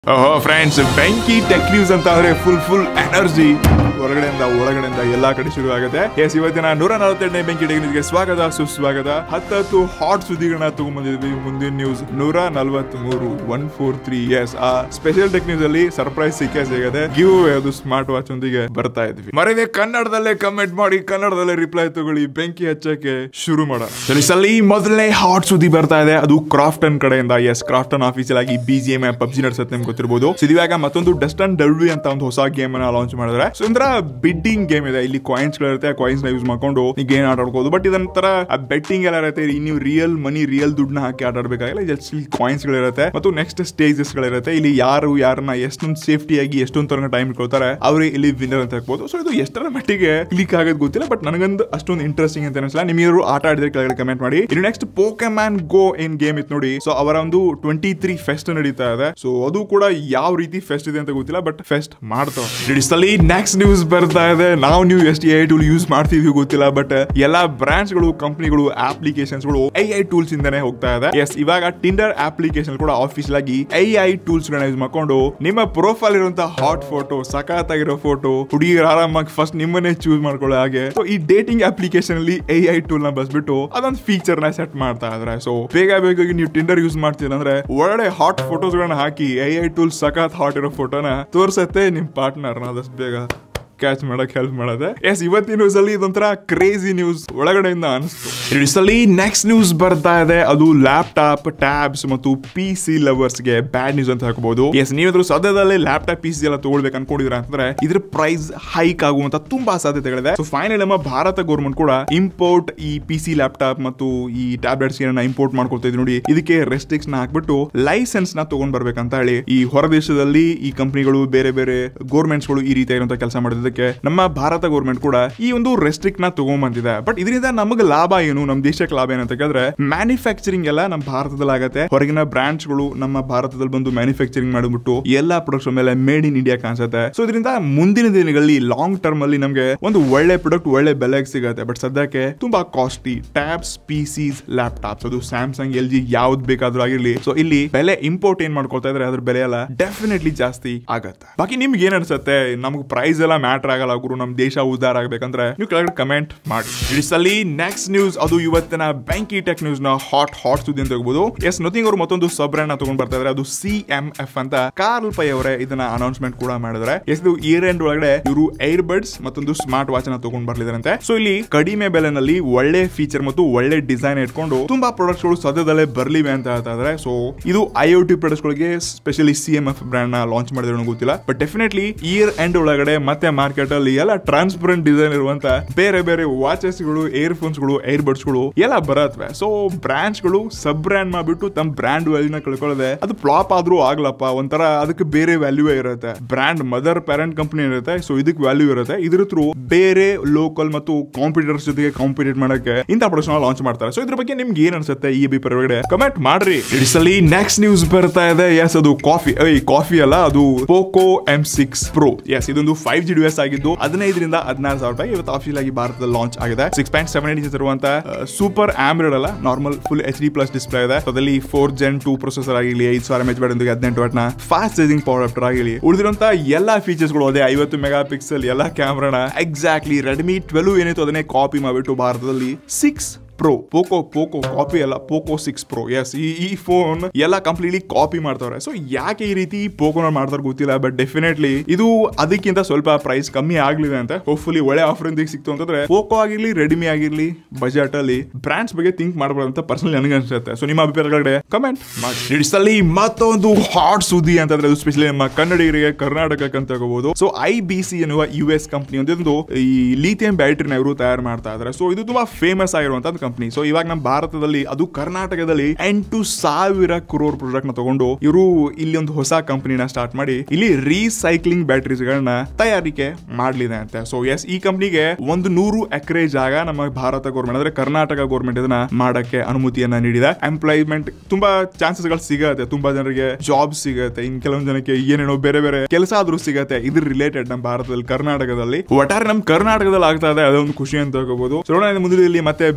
ಓಹೋ ಫ್ರೆಂಡ್ಸ್ ಬೆಂಕಿ tech news ಅಂತ ಅಂದ್ರೆ ಫುಲ್ ಫುಲ್ ಎನರ್ಜಿ ಹೊರಗಡೆಯಿಂದ ಒಳಗಡೆಯಿಂದ ಎಲ್ಲಾ ಕಡೆ ಶುರು ಆಗುತ್ತೆ ಎಸ್ ಇವತ್ತಿನ ನೂರ ನಲವತ್ತೆರಡನೇ ಬೆಂಕಿ ಟೆಕ್ ನ್ಯೂಸ್ಗೆ ಸ್ವಾಗತ ಸುಸ್ವಾಗತ ಹತ್ತತ್ತು ಹಾಟ್ ಸುದ್ದಿಗಳನ್ನ ತಗೊಂಡ್ಬಂದಿದ್ವಿ ಮುಂದಿನ ನ್ಯೂಸ್ ನೂರ ನಲವತ್ತ್ ಮೂರು ಒನ್ ಫೋರ್ ತ್ರೀ ಎಸ್ ಆ ಸ್ಪೆಷಲ್ ಟೆಕ್ ನ್ಯೂಸ್ ಅಲ್ಲಿ ಸರ್ಪ್ರೈಸ್ ಸಿಕ್ಕೇ ಸಿಗತ್ತೆ ಗಿವ್ ಅದು ಸ್ಮಾರ್ಟ್ ವಾಚ್ ಒಂದಿಗೆ ಬರ್ತಾ ಇದ್ವಿ ಮರದೆ ಕನ್ನಡದಲ್ಲೇ ಕಮೆಂಟ್ ಮಾಡಿ ಕನ್ನಡದಲ್ಲೇ ರಿಪ್ಲೈ ತಗೊಳ್ಳಿ ಬೆಂಕಿ ಹಚ್ಚಕ್ಕೆ ಶುರು ಮಾಡೋಣ ಸರಿ ಸಲ ಮೊದಲನೇ ಹಾಟ್ ಸುದ್ದಿ ಬರ್ತಾ ಇದೆ ಅದು ಕ್ರಾಫ್ಟನ್ ಕಡೆಯಿಂದ ಎಸ್ ಕ್ರಾಫ್ಟನ್ ಆಫೀಸಿಯಲ್ ಆಗಿ ಬಿ ಜಿ ಎಂ ಪಬ್ಜಿ ನಡ್ಸತ್ತೆ ನಿಮ್ಗೆ ಗೊತ್ತಿರಬಹುದು ಸೊ ಇವಾಗ ಮತ್ತೊಂದು ಡಸ್ಟನ್ ಡಲ್ವಿ ಅಂತ ಒಂದು ಹೊಸ ಗೇಮ್ ಅನ್ನ ಲಾಂಚ್ ಮಾಡಿದ್ರೆ ಸೊ ಇಂದ್ರ ಬಿಡ್ಡಿಂಗ್ ಗೇಮ್ ಇದೆ ಇಲ್ಲಿ ಕಾಯಿನ್ಸ್ ಗಳಿರುತ್ತೆ ಕಾಯಿನ್ಸ್ ನ ಯೂಸ್ ಮಾಡ್ಕೊಂಡು ನೀವು ಗೇಮ್ ಆಟ ಆಡ್ಬೋದು ಬಟ್ ಇದೊಂಥರ ಬೆಟ್ಟಿಂಗ್ ಎಲ್ಲ ಇರುತ್ತೆ ಇಲ್ಲಿ ನೀವು ರಿಯಲ್ ಮನಿ ರಿಯಲ್ ದುಡ್ಡನ್ನ ಹಾಕಿ ಆಟ ಆಡಬೇಕಾಗಿಲ್ಲ ಜಸ್ಟ್ ಇಲ್ಲಿ ಕಾಯಿನ್ಸ್ ಗಳಿರುತ್ತೆ ಮತ್ತು ನೆಕ್ಸ್ಟ್ ಸ್ಟೇಜಸ್ ಗಳಿರುತ್ತೆ ಇಲ್ಲಿ ಯಾರು ಯಾರನ್ನ ಎಷ್ಟೊಂದು ಸೇಫ್ಟಿ ಆಗಿ ಎಷ್ಟೊಂದು ತರ ಟೈಮ್ ಇಟ್ಕೊಳ್ತಾರೆ ಅವ್ರಿಗೆ ಇಲ್ಲಿ ವಿನ್ನರ್ ಅಂತ ಹಾಕ್ಬೋದು ಸೊ ಇದು ಎಷ್ಟರ ಮಟ್ಟಿಗೆ ಕ್ಲಿಕ್ ಆಗೋದು ಗೊತ್ತಿಲ್ಲ ಬಟ್ ನನಗೊಂದು ಅಷ್ಟೊಂದು ಇಂಟ್ರೆಸ್ಟಿಂಗ್ ಅಂತ ಅನಿಸಲ್ಲ ನಿಮ್ಗೆ ಆಟ ಆಡಿದ್ರೆ ಕೆಳಗಡೆ ಕಮೆಂಟ್ ಮಾಡಿ ಇನ್ನು ನೆಕ್ಸ್ಟ್ ಪೋಕೆಮ್ಯಾನ್ ಗೋ ಏನ್ ಗೇಮ್ ಇತ್ತು ನೋಡಿ ಸೊ ಅವರ ಒಂದು ಟ್ವೆಂಟಿ ತ್ರೀ ಫೆಸ್ಟ್ ನಡೀತಾ ಇದೆ ಸೊ ಅದು ಕೂಡ ಯಾವ ರೀತಿ ಫೆಸ್ಟ್ ಇದೆ ಅಂತ ಗೊತ್ತಿಲ್ಲ ಬಟ್ ಫೆಸ್ಟ್ ಮಾಡ್ತಾವೆ ನೆಕ್ಸ್ಟ್ ನ್ಯೂಸ್ ಬರ್ತಾ ಇದೆ ನಾವು ನೀವು ಎಷ್ಟು ಎ ಐ ಟೂಲ್ ಯೂಸ್ ಮಾಡ್ತಿದ್ವಿ ಗೊತ್ತಿಲ್ಲ ಬಟ್ ಎಲ್ಲಾ ಬ್ರಾಂಚ್ ಗಳು ಕಂಪನಿಗಳು ಅಪ್ಲಿಕೇಶನ್ಸ್ ಗಳು ಐ ಐ ಟೂಲ್ಸ್ ಇಂದಾನೆ ಹೋಗ್ತಾ ಇದೆ ಎಸ್ ಇವಾಗ ಟಿಂಡರ್ ಅಪ್ಲಿಕೇಶನ್ ಕೂಡ ಆಫೀಸ್ ಆಗಿ ಐ ಐ ಟೂಲ್ಸ್ ಗಳನ್ನ ಯೂಸ್ ಮಾಡ್ಕೊಂಡು ನಿಮ್ಮ ಪ್ರೊಫೈಲ್ ಇರುವಂತಹ ಹಾಟ್ ಫೋಟೋ ಸಖತ್ತಾಗಿರೋ ಫೋಟೋ ಹುಡುಗಿಯರು ಆರಾಮಾಗಿ ಫಸ್ಟ್ ನಿಮ್ಮನ್ನೇ ಚೂಸ್ ಮಾಡ್ಕೊಳ್ಳೋ ಹಾಗೆ ಸೊ ಈ ಡೇಟಿಂಗ್ ಅಪ್ಲಿಕೇಶನ್ ಅಲ್ಲಿ ಐ ಐ ಟೂಲ್ ನ ಬಳಸ್ಬಿಟ್ಟು ಅದೊಂದು ಫೀಚರ್ ನ ಸೆಟ್ ಮಾಡ್ತಾ ಇದ್ರೆ ಸೊ ಬೇಗ ಬೇಗ ನೀವು ಟಿಂಡರ್ ಯೂಸ್ ಮಾಡ್ತೀರ ಅಂದ್ರೆ ಒಳ್ಳೆ ಹಾಟ್ ಫೋಟೋಸ್ ಗಳನ್ನ ಹಾಕಿ ಐ ಐ ಟೂಲ್ ಸಖತ್ ಹಾಟ್ ಇರೋ ಫೋಟೋನ ತೋರ್ಸತ್ತೆ ನಿಮ್ ಪಾರ್ಟ್ನರ್ ಆದಷ್ಟು ಬೇಗ ಕ್ಯಾಚ್ ಮಾಡಕ್ ಹೆಲ್ಪ್ ಮಾಡೋದೆ ಎಸ್ ಇವತ್ತಿನ ನ್ಯೂಸ್ ಅಲ್ಲಿ ಇದೊಂಥರ ಕ್ರೇಜಿ ನ್ಯೂಸ್ ಒಳಗಡೆಯಿಂದ ಅನಿಸ್ತು ನೆಕ್ಸ್ಟ್ ನ್ಯೂಸ್ ಬರ್ತಾ ಇದೆ ಅದು ಲ್ಯಾಪ್ಟಾಪ್ ಟ್ಯಾಬ್ಸ್ ಮತ್ತು ಪಿ ಸಿ ಲವರ್ಸ್ ಗೆ ಬ್ಯಾಡ್ ನ್ಯೂಸ್ ಅಂತ ಹಾಕಬಹುದು ಎಸ್ ನೀವಾದ್ರೂ ಸದ್ಯದಲ್ಲೇ ಲ್ಯಾಪ್ಟಾಪ್ ಪಿ ಸಿ ಎಲ್ಲ ತಗೊಳ್ಬೇಕು ಅನ್ಕೊಂಡಿದ್ರ ಅಂತಂದ್ರೆ ಇದ್ರ ಪ್ರೈಸ್ ಹೈಕ್ ಆಗುವಂತ ತುಂಬಾ ಸಾಧ್ಯತೆಗಳಿದೆ ಸೊ ಫೈನಲ್ ನಮ್ಮ ಭಾರತ ಗೌರ್ಮೆಂಟ್ ಕೂಡ ಇಂಪೋರ್ಟ್ ಈ ಪಿ ಸಿ ಲ್ಯಾಪ್ಟಾಪ್ ಮತ್ತು ಈ ಟ್ಯಾಬ್ಲೆಟ್ಸ್ ಏನನ್ನ ಇಂಪೋರ್ಟ್ ಮಾಡ್ಕೊಳ್ತಾ ಇದ್ವಿ ನೋಡಿ ಇದಕ್ಕೆ ರೆಸ್ಟ್ರಿಕ್ಸ್ ನ ಹಾಕ್ಬಿಟ್ಟು ಲೈಸೆನ್ಸ್ ನ ತಗೊಂಡ್ ಬರ್ಬೇಕಂತ ಹೇಳಿ ಈ ಹೊರ ದೇಶದಲ್ಲಿ ಈ ಕಂಪನಿಗಳು ಬೇರೆ ಬೇರೆ ಗೋರ್ಮೆಂಟ್ಸ್ ಗಳು ಈ ರೀತಿಯಾಗಿರುವಂತ ಕೆಲಸ ಮಾಡಿದ್ದಕ್ಕೆ ನಮ್ಮ ಭಾರತ ಗೌರ್ಮೆಂಟ್ ಕೂಡ ಈ ಒಂದು ರೆಸ್ಟ್ರಿಕ್ಟ್ ನ ತಗೊಂಡ್ಬಂದಿದೆ ಬಟ್ ಇದರಿಂದ ನಮಗೆ ಲಾಭ ಏನು ನಮ್ಮ ದೇಶಕ್ಕೆ ಲಾಭ ಏನಂತ ಕೇಳಿದ್ರೆ ಮ್ಯಾನುಫ್ಯಾಕ್ಚರಿಂಗ್ ಎಲ್ಲ ನಮ್ಮ ಭಾರತದಲ್ಲಿ ಆಗತ್ತೆ ಹೊರಗಿನ ಬ್ರಾಂಡ್ಸ್ ಗಳು ನಮ್ಮ ಭಾರತದಲ್ಲಿ ಬಂದು ಮ್ಯಾನುಫ್ಯಾಕ್ಚರಿಂಗ್ ಮಾಡಿಬಿಟ್ಟು ಎಲ್ಲಾ ಪ್ರಾಡಕ್ಟ್ಸ್ ಮೇಲೆ ಮೇಡ್ ಇನ್ ಇಂಡಿಯಾ ಕಾಣಿಸುತ್ತೆ ಸೊ ಇದರಿಂದ ಮುಂದಿನ ದಿನಗಳಲ್ಲಿ ಲಾಂಗ್ ಟರ್ಮ್ ಅಲ್ಲಿ ನಮಗೆ ಒಂದು ಒಳ್ಳೆ ಪ್ರಾಡಕ್ಟ್ ಒಳ್ಳೆ ಬೆಲೆಗೆ ಸಿಗುತ್ತೆ ಬಟ್ ಸದ್ಯಕ್ಕೆ ತುಂಬಾ costly tabs P Cs laptops ಅದು ಸ್ಯಾಮ್ಸಂಗ್ ಎಲ್ ಜಿ ಯಾವ್ದು ಬೇಕಾದ್ರೂ ಆಗಿರ್ಲಿ ಸೊ ಇಲ್ಲಿ ಬೆಲೆ ಇಂಪೋರ್ಟ್ ಏನ್ ಮಾಡ್ಕೊಳ್ತಾ ಇದ್ರೆ ಅದ್ರ ಬೆಲೆ ಎಲ್ಲ ಡೆಫಿನೆಟ್ಲಿ ಜಾಸ್ತಿ ಆಗತ್ತೆ ಬಾಕಿ ನಿಮ್ಗೆ ಏನ್ ಅನ್ಸುತ್ತೆ ನಮ್ಗೆ ಪ್ರೈಸ್ ಎಲ್ಲ ಮ್ಯಾಟರ್ ಆಗಲ್ಲ ಗುರು ನಮ್ ದೇಶ ಉದ್ದಾರ ಆಗ್ಬೇಕಂದ್ರೆ ನೀವು ಕೆಳಗಡೆ ಕಮೆಂಟ್ ಮಾಡಿ ಇಡಿಸಲ್ಲಿ ನೆಕ್ಸ್ಟ್ ನ್ಯೂಸ್ ಅದು ಇವತ್ತಿನ ಬ್ಯಾಂಕಿ ಟೆಕ್ ನ್ಯೂಸ್ ನ ಹಾಟ್ ಹಾಟ್ ಸುದ್ದಿ ಅಂತ ಹೇಳ್ಬೋದು ಎಸ್ ನಥಿಂಗ್ ಅವರು ಮತ್ತೊಂದು ಸಬ್ ಬ್ರ್ಯಾಂಡ್ ನ ತಗೊಂಡ್ ಬರ್ತಾ ಇದ್ದಾರೆ ಅದು ಸಿ ಎಂ ಎಫ್ ಅಂತ ಕಾರ್ಲ್ ಪೈ ಅವರೇ ಇದನ್ನ ಅನೌನ್ಸ್ಮೆಂಟ್ ಕೂಡ ಮಾಡಿದ್ರೆ ಎಸ್ ಇದು ಇಯರ್ ಎಂಡ್ ಒಳಗಡೆ ಇವರು ಏರ್ ಬಡ್ಸ್ ಮತ್ತೊಂದು ಸ್ಮಾರ್ಟ್ ವಾಚ್ ನ ತಗೊಂಡ್ ಬರ್ಲಿದಾರಂತೆ ಸೊ ಇಲ್ಲಿ ಕಡಿಮೆ ಬೆಲೆನಲ್ಲಿ ಒಳ್ಳೆ ಫೀಚರ್ ಮತ್ತು ಒಳ್ಳೆ ಡಿಸೈನ್ ಇಟ್ಕೊಂಡು ತುಂಬಾ ಪ್ರಾಡಕ್ಟ್ಸ್ ಗಳು ಸದ್ಯದಲ್ಲೇ ಬರ್ಲಿವೆ ಅಂತ ಹೇಳ್ತಾ ಇದ್ದಾರೆ ಸೊ ಇದು ಐ ಒ ಟಿ ಪ್ರಾಡಕ್ಟ್ಸ್ ಗಳಿಗೆ specially C M F brand ನ ಲಾಂಚ್ ಮಾಡಿದ್ರೆ ನನಗೆ ಗೊತ್ತಿಲ್ಲ ಬಟ್ ಡೆಫಿನೆಟ್ಲಿ ಇಯರ್ ಎಂಡ್ ಒಳಗಡೆ ಮತ್ತೆ ಮಾರ್ಕೆಟ್ ಅಲ್ಲಿ ಎಲ್ಲ ಟ್ರಾನ್ಸ್ಪರೆಂಟ್ ಡಿಸೈನ್ ಇರುವಂತ ಬೇರೆ ಬೇರೆ ವಾಚಸ್ ಗಳು ಏರ್ ಫೋನ್ಸ್ ಗಳು ಏರ್ ಬಡ್ಸ್ ಗಳು ಎಲ್ಲ ಬರತ್ವೆ ಸೊ ಬ್ರಾಂಡ್ಸ್ ಗಳು ಸಬ್ ಬ್ರ್ಯಾಂಡ್ ಮಾಡ್ಬಿಟ್ಟು ತಮ್ಮ ಬ್ರ್ಯಾಂಡ್ ವ್ಯಾಲ್ಯೂನ ಕಳ್ಕೊಳ್ಳದೆ ಅದು ಫ್ಲಾಪ್ ಆದ್ರೂ ಆಗ್ಲಪ್ಪ ಒಂಥರ ಅದಕ್ಕೆ ಬೇರೆ ವ್ಯಾಲ್ಯೂ ಇರುತ್ತೆ ಬ್ರ್ಯಾಂಡ್ ಮದರ್ ಪೇರೆಂಟ್ ಕಂಪನಿ ಇರುತ್ತೆ ಸೊ ಇದಕ್ಕೆ ವ್ಯಾಲ್ಯೂ ಇರುತ್ತೆ ಇದ್ರ ಥ್ರೂ ಬೇರೆ ಲೋಕಲ್ ಮತ್ತು ಕಾಂಪಿಟೇಟರ್ಸ್ ಜೊತೆಗೆ ಕಾಂಪಿಟೇಟ್ ಮಾಡಕ್ಕೆ ಇಂಥ ಪ್ರೊಡಕ್ಷನ್ ಲಾಂಚ್ ಮಾಡ್ತಾರೆ ಸೊ ಇದ್ರ ಬಗ್ಗೆ ನಿಮ್ಗೆ ಏನ್ ಅನ್ಸುತ್ತೆ ಈ ಬಿ ಹೊರಗಡೆ ಕಮೆಂಟ್ ಮಾಡ್ರಿ ಇಡಿಸಲಿ ನೆಕ್ಸ್ಟ್ ನ್ಯೂಸ್ ಬರ್ತಾ ಇದೆ ಎಸ್ ಅದು ಕಾಫಿ ಐ ಕಾಫಿ ಅಲ್ಲ ಅದು Poco M six pro yes ಇದೊಂದು ಫೈವ್ ಜಿ ಡಿವೈಸ್ ಆಗಿದ್ದು ಹದಿನೈದರಿಂದ ಹದಿನಾರು ಸಾವಿರ ರೂಪಾಯಿ ಇವತ್ತು ಆಫೀಸ್ ಆಗಿ ಭಾರತದಲ್ಲಿ ಲಾಂಚ್ ಆಗಿದೆ ಸಿಕ್ಸ್ ಪಾಯಿಂಟ್ ಸೆವೆನ್ ಇಂಚ್ ಇರುವಂತ ಸೂಪರ್ ಆಮ್ರೆಡ್ ಅಲ್ಲ normal full H D plus display ಇದೆ ಅದಲ್ಲಿ ಫೋರ್ ಜೆನ್ ಟೂ ಪ್ರೊಸೆಸರ್ ಆಗಿರಲಿ ಐದು ಸಾವಿರ ಎಚ್ ಬ್ಯಾಡ್ ಹದಿನೆಂಟು ವಾಟ್ನ ಫಾಸ್ಟ್ ಚಾರ್ಜಿಂಗ್ ಪವರ್ ಅಪ್ಟರ್ ಆಗಿರಲಿ ಉಳಿದಿರುವಂತ ಎಲ್ಲಾ ಫೀಚರ್ಸ್ ಗಳು ಅದೇ ಐವತ್ತು ಮೆಗಾ ಪಿಕ್ಸೆಲ್ ಎಲ್ಲಾ ಕ್ಯಾಮ್ರಾನ ಎಕ್ಸಾಕ್ಟ್ಲಿ ರೆಡ್ಮಿ ಟ್ವೆಲ್ವ್ ಏನಿತ್ತು ಅದನ್ನೇ ಕಾಪಿ ಮಾಡಿಬಿಟ್ಟು ಭಾರತದಲ್ಲಿ six pro Poco Poco copy ಅಲ್ಲ ಪೋಕೋ ಸಿಕ್ಸ್ ಪ್ರೋ ಎಸ್ ಈ ಈ ಫೋನ್ ಎಲ್ಲ ಕಂಪ್ಲೀಟ್ಲಿ ಕಾಪಿ ಮಾಡ್ತಾವ್ರೆ ಸೊ ಯಾಕೆ ಈ ರೀತಿ ಪೋಕೋನ ಮಾಡ್ತಾರೆ ಗೊತ್ತಿಲ್ಲ ಬಟ್ ಡೆಫಿನೆಟ್ಲಿ ಇದು ಅದಕ್ಕಿಂತ ಸ್ವಲ್ಪ ಪ್ರೈಸ್ ಕಮ್ಮಿ ಆಗ್ಲಿದೆ ಅಂತ ಹೋಪ್ಫುಲಿ ಒಳ್ಳೆ ಆಫರ್ ಸಿಕ್ತು ಅಂತಂದ್ರೆ ಪೋಕೋ ಆಗಿರ್ಲಿ ರೆಡ್ಮಿ ಆಗಿರ್ಲಿ ಬಜೆಟ್ ಅಲ್ಲಿ ಬ್ರಾಂಡ್ಸ್ ಬಗ್ಗೆ ಥಿಂಕ್ ಮಾಡಬಾರ್ದು ಅಂತ ಪರ್ಸನಲ್ ನನಗೆ ಅನ್ಸುತ್ತೆ ಸೊ ನಿಮ್ಮ ಅಭಿಪ್ರಾಯಗಳೇ ಕಮೆಂಟ್ ಮಾಡಿ ಇಡಿಸಲ್ಲಿ ಮತ್ತೊಂದು ಹಾಟ್ ಸುದ್ದಿ ಅಂತಂದ್ರೆ ಅದು ಸ್ಪೆಷಲಿ ನಮ್ಮ ಕನ್ನಡಿಗರಿಗೆ ಕರ್ನಾಟಕಕ್ಕೆ ಅಂತ ತಗೋಬಹುದು ಸೊ ಐ ಬಿ ಸಿ ಎನ್ನುವ ಯು ಎಸ್ ಕಂಪನಿ ಒಂದು ಈ ಲಿಥಿಯಂ ಬ್ಯಾಟ್ರಿನ ಇವರು ತಯಾರು ಮಾಡ್ತಾ ಇದ್ದಾರೆ ಸೊ ಇದು ತುಂಬಾ ಫೇಮಸ್ ಆಗಿರುವಂತ ಕಂಪನಿ ಸೊ ಇವಾಗ ನಮ್ಮ ಭಾರತದಲ್ಲಿ ಅದು ಕರ್ನಾಟಕದಲ್ಲಿ ಎಂಟು ಸಾವಿರ ಕ್ರೋರ್ ಪ್ರಾಡಕ್ಟ್ ನ ತಗೊಂಡು ಇವರು ಇಲ್ಲಿ ಒಂದು ಹೊಸ ಕಂಪನಿನ ಸ್ಟಾರ್ಟ್ ಮಾಡಿ ಇಲ್ಲಿ ರೀಸೈಕ್ಲಿಂಗ್ ಬ್ಯಾಟ್ರೀಸ್ ಗಳನ್ನ ತಯಾರಿಕೆ ಮಾಡ್ಲಿದೆ ಅಂತೆ ಸೊ ಎಸ್ ಈ ಕಂಪನಿಗೆ ಒಂದು ನೂರು ಎಕರೆ ಜಾಗ ನಮ್ಮ ಭಾರತ ಗೌರ್ಮೆಂಟ್ ಅಂದ್ರೆ ಕರ್ನಾಟಕ ಗೌರ್ಮೆಂಟ್ ಇದನ್ನ ಮಾಡಕ್ಕೆ ಅನುಮತಿಯನ್ನ ನೀಡಿದೆ ಎಂಪ್ಲಾಯ್ಮೆಂಟ್ ತುಂಬಾ ಚಾನ್ಸಸ್ ಗಳು ಸಿಗತ್ತೆ ತುಂಬಾ ಜನರಿಗೆ ಜಾಬ್ ಸಿಗತ್ತೆ ಇನ್ ಕೆಲವೊಂದು ಜನಕ್ಕೆ ಏನೇನೋ ಬೇರೆ ಬೇರೆ ಕೆಲಸ ಆದ್ರೂ ಸಿಗತ್ತೆ ಇದ್ರ ರಿಲೇಟೆಡ್ ನಮ್ಮ ಭಾರತದಲ್ಲಿ ಕರ್ನಾಟಕದಲ್ಲಿ ಒಟ್ಟಾರೆ ನಮ್ ಕರ್ನಾಟಕದಲ್ಲಿ ಆಗ್ತಾ ಇದೆ ಅದೊಂದು ಖುಷಿ ಅಂತ ಹೋಗಬಹುದು ಸೊ ಮುಂದಿನ ಮತ್ತೆ ಬ್ಯಾಟ್ರಿ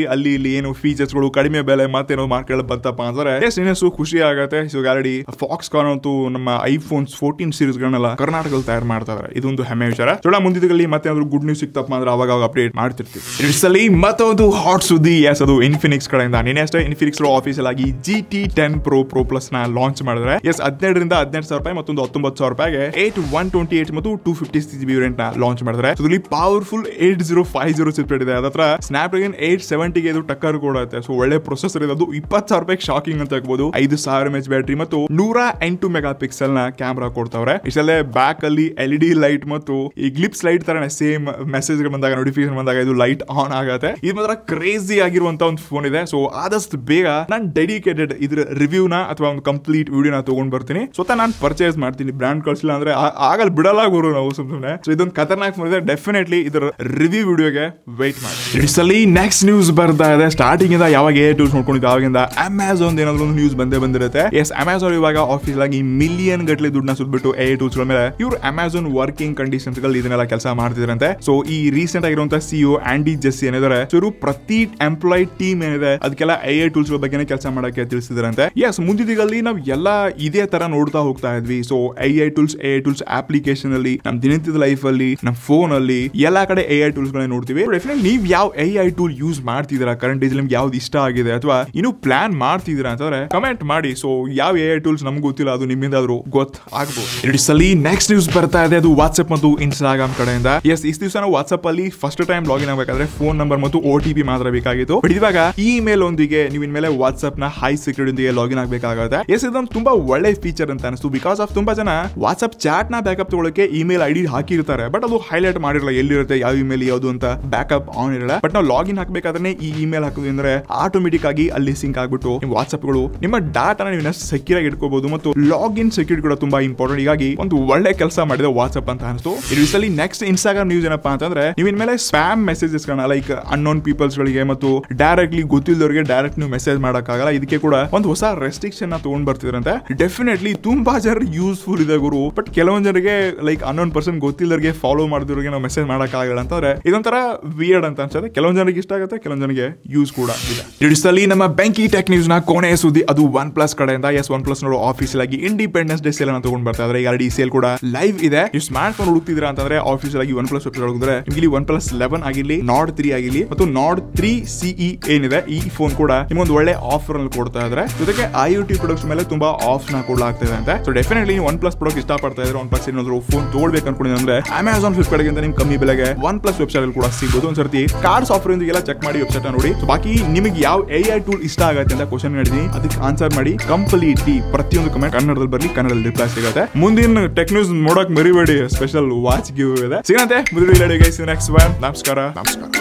ಅಲ್ಲಿ ಇಲ್ಲಿ ಏನು ಫೀಚರ್ಸ್ ಗಳು ಕಡಿಮೆ ಬೆಲೆ ಮತ್ತೇನೋ ಮಾರ್ಕೆಟ್ ಬಂತಪ್ಪ ಅಂದ್ರೆ ಎಸ್ ಇನ್ನಷ್ಟು ಖುಷಿ ಆಗತ್ತೆ ಸೊ ಆಲ್ರೆಡಿ ಫಾಕ್ಸ್ ಕಾನ್ ಅಂತೂ ನಮ್ಮ ಐಫೋನ್ಸ್ ಫೋರ್ಟೀನ್ ಸೀರೀಸ್ ಗಳನ್ನೆಲ್ಲ ಕರ್ನಾಟಕದಲ್ಲಿ ತಯಾರು ಮಾಡ್ತಾ ಇದಾರೆ ಇದೊಂದು ಹೆಮ್ಮೆ ವಿಚಾರ ಚೋಳ ಮುಂದಿದಲ್ಲಿ ಮತ್ತೆ ಏನಾದ್ರು ಗುಡ್ ನ್ಯೂಸ್ ಸಿಕ್ತಪ್ಪ ಅಂದ್ರೆ ಅವಾಗ ಅವಾಗ ಅಪ್ಡೇಟ್ ಮಾಡ್ತಿರ್ತೀವಿ ಇಟ್ಸ್ ಅಲ್ಲಿ ಮತ್ತೊಂದು ಹಾಟ್ ಸುದ್ದಿ ಎಸ್ ಅದು ಇನ್ಫಿನಿಕ್ಸ್ ಕಡೆಯಿಂದ ನಿನ್ನೆ ಅಷ್ಟೇ ಇನ್ಫಿನಿಕ್ಸ್ ಆಫೀಸಲ್ ಆಗಿ G T ten pro pro plus ನ ಲಾಂಚ್ ಮಾಡಿದ್ರೆ ಎಸ್ ಹದಿನೆರಡರಿಂದ ಹದಿನೆಂಟು ಸಾವಿರ ರೂಪಾಯಿ ಮತ್ತೊಂದು ಹತ್ತೊಂಬತ್ತು ಸಾವಿರ ರೂಪಾಯಿಗೆ ಏಟ್ ಒನ್ ಟ್ವೆಂಟಿ ಏಟ್ ಮತ್ತು two fifty six G B variant ನ ಲಾಂಚ್ ಮಾಡಿದ್ರೆ ಇದರಲ್ಲಿ powerful eight zero five zero chipset ಇದೆ ಅದತ್ರ ಸ್ನಾಪ್ ಡ್ರ್ಯಾಗನ್ ಏಟ್ ಸೆವೆಂಟಿಗೆ ಇದು ಟಕ್ಕರ್ ಕೊಡುತ್ತೆ ಸೊ ಒಳ್ಳೆ ಪ್ರೊಸೆಸರ್ ಇದೆ ಅದು ಇಪ್ಪತ್ತು ಸಾವಿರ ರೂಪಾಯಿ ಶಾಕಿಂಗ್ ಅಂತ ಹೇಳ್ಬೋದು ಐದು ಸಾವಿರ ಎಂ ಎಚ್ ಬ್ಯಾಟ್ರಿ ಮತ್ತು ನೂರ ಎಂಟು ಮೆಗಾ ಪಿಕ್ಸೆಲ್ ನ ಕ್ಯಾಮ್ರಾ ಕೊಡ್ತಾವ್ರೆ ಇಷ್ಟಲ್ಲೇ ಬ್ಯಾಕ್ ಅಲ್ಲಿ ಎಲ್ ಇ ಡಿ ಲೈಟ್ ಮತ್ತು ಈ ಗ್ಲಿಪ್ಸ್ ಲೈಟ್ ತರ ಸೇಮ್ ಮೆಸೇಜ್ ಬಂದಾಗ ನೋಟಿಫಿಕೇಶನ್ ಬಂದಾಗ ಇದು ಲೈಟ್ ಆನ್ ಆಗುತ್ತೆ ಇದು ಮಾತ್ರ ಕ್ರೇಜಿ ಆಗಿರುವಂತ ಒಂದು ಫೋನ್ ಇದೆ ಸೊ ಆದಷ್ಟು ಬೇಗ ನಾನು ಡೆಡಿಕೇಟೆಡ್ ಇದ್ರ ರಿವ್ಯೂನ ಅಥವಾ ಒಂದು ಕಂಪ್ಲೀಟ್ ವಿಡಿಯೋನ ತಗೊಂಡ್ ಬರ್ತೀನಿ ಸ್ವತಃ ನಾನು ಪರ್ಚೇಸ್ ಮಾಡ್ತೀನಿ ಬ್ರ್ಯಾಂಡ್ ಕಳಿಸಿಲ್ಲ ಅಂದ್ರೆ ಆ- ಆಗಲ್ಲ ಬಿಡಲ್ಲ ಗುರು ನಾವು ಸುಮ್ಮನೆ ಸೊ ಇದೊಂದು ಖತರ್ನಾಕ್ ಫೋನ್ ಇದೆ ಡೆಫಿನೆಟ್ಲಿ ಇದರ ರಿವ್ಯೂ ವಿಡಿಯೋಗೆ ವೆಯ್ಟ್ ಮಾಡಿ ಇಟ್ಸ್ ಅಲ್ಲಿ ನೆಕ್ಸ್ಟ್ ನ್ಯೂಸ್ ಬರ್ತಾ ಇದೆ ಸ್ಟಾರ್ಟಿಂಗ್ ಇಂದ ಯಾವಾಗ ಏ ಟೂಲ್ಸ್ ನೋಡ್ಕೊಂಡಿದ್ದು ಅವಾಗಿಂದ ಅಮೆಝಾನ್ ಏನಾದ್ರು ಒಂದು ನ್ಯೂಸ್ ಬಂದೇ ಬಂದಿರುತ್ತೆ ಎಸ್ ಅಮೆಝಾನ್ ಇವಾಗ ಆಫೀಸ್ ಆಗಿ ಮಿಲಿಯನ್ ಗಟ್ಟಲೆ ದುಡ್ಡನ್ನ ಸುದ್ಬಿಟ್ಟು ಎ ಟೂಲ್ಸ್ ಗಳ ಮೇಲೆ ಇವ್ರು ಅಮೆಝಾನ್ ವರ್ಕಿಂಗ್ ಕಂಡೀಷನ್ಸ್ ಗಳು ಇದನ್ನೆಲ್ಲ ಕೆಲಸ ಮಾಡ್ತಿದ್ರಂತೆ ಸೊ ಈ ರೀಸೆಂಟ್ ಆಗಿರುವಂತ ಸಿಒ ಆಂಡಿ ಜೆಸ್ಸಿ ಏನಿದ್ದಾರೆ ಸೊ ಇವರು ಪ್ರತಿ ಎಂಪ್ಲಾಯ್ ಟೀಮ್ ಏನಿದೆ ಅದಕ್ಕೆಲ್ಲ ಎ ಐ ಟೂಲ್ಸ್ ಬಗ್ಗೆ ಕೆಲಸ ಮಾಡಕ್ಕೆ ತಿಳಿಸಿದ್ರಂತೆ ಎಸ್ ಮುಂದಿನಲ್ಲಿ ನಾವು ಎಲ್ಲ ಇದೇ ತರ ನೋಡ್ತಾ ಹೋಗ್ತಾ ಇದ್ವಿ so A I tools A I tools application ಅಲ್ಲಿ ನಮ್ ದಿನನಿತ್ಯದ ಲೈಫ್ ಅಲ್ಲಿ ನಮ್ಮ ಫೋನ್ ಅಲ್ಲಿ ಎಲ್ಲಾ ಕಡೆ ಎ ಐ ಟೂಲ್ಸ್ ಗಳನ್ನ ನೋಡ್ತೀವಿ ಡೆಫಿನೆಟ್ ನೀವು ಯಾವ ಎ ಐ ಟೂಲ್ ಯೂಸ್ ಮಾಡ್ತಿದ್ದೀರಾ ಕರೆಂಟ್ ಡೇಸ್ ನಿಮ್ಗೆ ಯಾವ್ದು ಇಷ್ಟ ಆಗಿದೆ ಅಥವಾ ಇನ್ನು ಪ್ಲಾನ್ ಮಾಡ್ತಿದ್ದೀರಾ ಅಂತಂದ್ರೆ ಕಮೆಂಟ್ ಮಾಡಿ ಸೊ ಯಾವ ಎ ಐ ಟೂಲ್ಸ್ ನಮ್ಗೆ ಗೊತ್ತಿಲ್ಲ ಅದು ನಿಮ್ಮಿಂದ ಆದ್ರೂ ಗೊತ್ತು ಆಗ್ಬೋದು ಇಟ್ಸ್ ಅಲ್ಲಿ ನೆಕ್ಸ್ಟ್ ನ್ಯೂಸ್ ಬರ್ತಾ ಇದೆ ಅದು ವಾಟ್ಸ್ಆಪ್ ಮತ್ತು ಇನ್ಸ್ಟಾಗ್ರಾಮ್ ಕಡೆಯಿಂದ ಎಸ್ ಇಷ್ಟು ದಿವಸ ನಾವು ವಾಟ್ಸ್ಆಪ್ ಅಲ್ಲಿ ಫಸ್ಟ್ ಟೈಮ್ ಲಾಗಿನ್ ಆಗಬೇಕಾದ್ರೆ ಫೋನ್ ನಂಬರ್ ಮತ್ತು ಓ ಟಿ ಪಿ ಮಾತ್ರ ಬೇಕಾಗಿತ್ತು ಬಟ್ ಇವಾಗ ಇಮೇಲ್ ಒಂದಿಗೆ ನೀವು ಇನ್ಮೇಲೆ ವಾಟ್ಸ್ಆಪ್ ನ ಹೈ ಸೆಕ್ಯೂರಿಟಿ ಒಂದಿಗೆ ಲಾಗಿನ್ ಆಗಬೇಕಾಗುತ್ತೆ ಎಸ್ ಇದೊಂದು ತುಂಬಾ ಒಳ್ಳೆ ಫೀಚರ್ ಅಂತ ಅನಿಸ್ತು ಬಿಕಾಸ್ ಆಫ್ ತುಂಬಾ ಜನ ವಾಟ್ಸ್ಆಪ್ ಚಾಟ್ ನ ಬ್ಯಾಕಪ್ ತಗೊಳಕ್ಕೆ ಇಮೇಲ್ ಐ ಡಿ ಹಾಕಿರ್ತಾರೆ ಬಟ್ ಅದು ಹೈಲೈಟ್ ಮಾಡಿರಲ್ಲ ಎಲ್ಲಿರುತ್ತೆ ಯಾವ ಇಮೇಲ್ ಯಾವುದು ಅಂತ ಬ್ಯಾಕಪ್ ಆನ್ ಇರಲ್ಲ ಬಟ್ ನಾವು ಲಾಗಿನ್ ಹಾಕಬೇಕಾದ್ರೆ ಈ ಇಮೇಲ್ ಹಾಕೋದು ಅಂದ್ರೆ ಆಟೋಮೆಟಿಕ್ ಆಗಿ ಅಲ್ಲಿ ಸಿಂಕ್ ಆಗ್ಬಿಟ್ಟು ನಿಮ್ಮ ವಾಟ್ಸ್ಆಪ್ ಗಳು ನಿಮ್ಮ ಡಾಟಾನ ನೀವು ಸೆಕ್ಯೂರ್ ಆಗಿ ಇಟ್ಕೋಬಹುದು ಮತ್ತು ಲಾಗಿನ್ ಸೆಕ್ಯೂರಿಟಿ ಕೂಡ ತುಂಬಾ ಇಂಪಾರ್ಟೆಂಟ್ ಹೀಗಾಗಿ ಒಂದು ಒಳ್ಳೆ ಕೆಲಸ ಮಾಡಿದೆ ವಾಟ್ಸ್ಆಪ್ ಅಂತ ಅನಿಸ್ತು ಇದರಲ್ಲಿ ನೆಕ್ಸ್ಟ್ ಇನ್ಸ್ಟಾಗ್ರಾಮ್ ನ್ಯೂಸ್ ಏನಪ್ಪಾ ಅಂತಂದ್ರೆ ನೀವು ಇನ್ಮೇಲೆ ಸ್ಪ್ಯಾಮ್ ಮೆಸೇಜಸ್ ಗಳನ್ನ ಲೈಕ್ ಅನ್ನೋನ್ ಪೀಪಲ್ಸ್ ಗಳಿಗೆ ಮತ್ತು ಡೈರೆಕ್ಟ್ಲಿ ಗೊತ್ತಿಲ್ಲದವರಿಗೆ ಡೈರೆಕ್ಟ್ ನೀವು ಮೆಸೇಜ್ ಮಾಡಕ್ಕಾಗಲ್ಲ ಇದಕ್ಕೆ ಕೂಡ ಒಂದು ಹೊಸ ರೆಸ್ಟ್ರಿಕ್ಷನ್ ನ ತಗೊಂಡ್ ಬರ್ತಿದ್ರಂತೆ ಡೆಫಿನೆಟ್ಲಿ ತುಂಬಾ ಜನ ಯೂಸ್ಫುಲ್ ಇದೆ ಗುರು ಬಟ್ ಕೆಲವೊಂದ್ ಜನರಿಗೆ ಲೈಕ್ ಅನ್ನೋನ್ ಪರ್ಸನ್ ಗೊತ್ತಿಲ್ಲದವರಿಗೆ ಫಾಲೋ ಮಾಡಿದವರಿಗೆ ನಾವು ಮೆಸೇಜ್ ಮಾಡಕ್ಕಾಗಲ್ಲ ಅಂತಂದ್ರೆ ಇದೊಂಥರ ವಿಯರ್ಡ್ ಅಂತ ಅನ್ಸುತ್ತೆ ಕೆಲವೊಂದ್ ಜನರಿಗೆ ಇಷ್ಟ ಆಗುತ್ತೆ ಕೆಲವೊಂದ್ ಜನರಿಗೆ ಯೂಸ್ ಕೂಡ ಇದೆ ಇಡಿಸಲಿ ನಮ್ಮ ಬೆಂಕಿ ಟೆಕ್ ನ್ಯೂಸ್ ನ ಕೊನೆ ಸುದ್ದಿ ಅದು ಒನ್ ಪ್ಲಸ್ ಕಡೆಯಿಂದ ಎಸ್ ಒನ್ ಪ್ಲಸ್ ನೋಡು ಆಫೀಸ್ ಆಗಿ ಇಂಡಿಪೆಂಡೆನ್ಸ್ ಡೇ ಸೇಲ್ ಅನ್ನ ತಗೊಂಡ್ ಬರ್ತಾ ಇದ್ರೆ ಈಗ ಈ ಸೇಲ್ ಕೂಡ ಲೈವ್ ಇದೆ ನೀವು ಸ್ಮಾರ್ಟ್ ಫೋನ್ ಹುಡುಕ್ತಿದ್ದೀರಾ ಅಂತಂದ್ರೆ ಆಫೀಸ್ ಆಗಿ ಒನ್ ಪ್ಲಸ್ ವೆಬ್ಸೈಟ್ ಹೋಗಿದ್ರೆ ನಿಮ್ಗೆ ಇಲ್ಲಿ ಒನ್ ಪ್ಲಸ್ ಲೆವೆನ್ ಆಗಿರ್ಲಿ ನಾಡ್ ತ್ರೀ ಆಗಿರ್ಲಿ ಮತ್ತು ನಾಡ್ ತ್ರೀ ಸಿಇ ಏನಿದೆ ಈ ಫೋನ್ ಕೂಡ ನಿಮ್ಗೊಂದು ಒಳ್ಳೆ ಆಫರ್ ಅಲ್ಲಿ ಕೊಡ್ತಾ ಇದ್ರೆ ಜೊತೆಗೆ ಐ ಯು ಟಿ ಪ್ರಾಡಕ್ಟ್ಸ್ ಮೇಲೆ ತುಂಬಾ ಆಫ್ ನ ಕೊಡ್ಲಾಗ್ತಿದೆ ಅಂತ so definitely OnePlus product ಇಷ್ಟಪಡ್ತಾ ಇದ್ರೆ ಒನ್ ಪ್ಲಸ್ ಏನಾದ್ರು ಫೋನ್ ತಗೊಳ್ಬೇಕು ಅನ್ಕೊಂಡಿದ್ರೆ ಅಂದ್ರೆ ಅಮೆಝಾನ್ ಫ್ಲಿಪ್ಕಾರ್ಟ್ ಗಿಂತ ನಿಮ್ ಕಮ್ಮಿ ಬೆಲೆಗೆ ಒನ್ ಪ್ಲಸ್ ವೆಬ್ಸೈಟ್ ಅಲ್ಲಿ ಕೂಡ ಸಿಗ್ಬೋದು ಒಂದ್ಸರ್ತಿ ಕಾರ್ಡ್ಸ್ ಆಫರ್ ಎಲ್ಲ ಚೆಕ್ ಮಾಡಿ ವೆಬ್ಸೈಟ್ ನೋಡಿ So, ಬಾಕಿ ನಿಮಗೆ ಯಾವ ಎ ಐ ಟೂಲ್ ಇಷ್ಟ ಆಗುತ್ತೆ ಅಂತ ಕ್ವಶನ್ ಮಾಡಿದೀನಿ ಅದಕ್ಕೆ ಆನ್ಸರ್ ಮಾಡಿ ಕಂಪ್ಲೀಟ್ಲಿ ಪ್ರತಿಯೊಂದು ಕಮೆಂಟ್ ಕನ್ನಡದಲ್ಲಿ ಬರಲಿ ಕನ್ನಡದಲ್ಲಿ ರಿಪ್ಲೈ ಸಿಗುತ್ತೆ ಮುಂದಿನ ಟೆಕ್ ನ್ಯೂಸ್ ನೋಡಕ್ ಮರಿಬೇಡಿ ಸ್ಪೆಷಲ್ ವಾಚ್ ಗಿವ್ ಇದೆ ಸಿಗಂತೆ ಮುಂದಿನ ನೆಕ್ಸ್ಟ್ ಒನ್ ನಮಸ್ಕಾರ ನಮಸ್ಕಾರ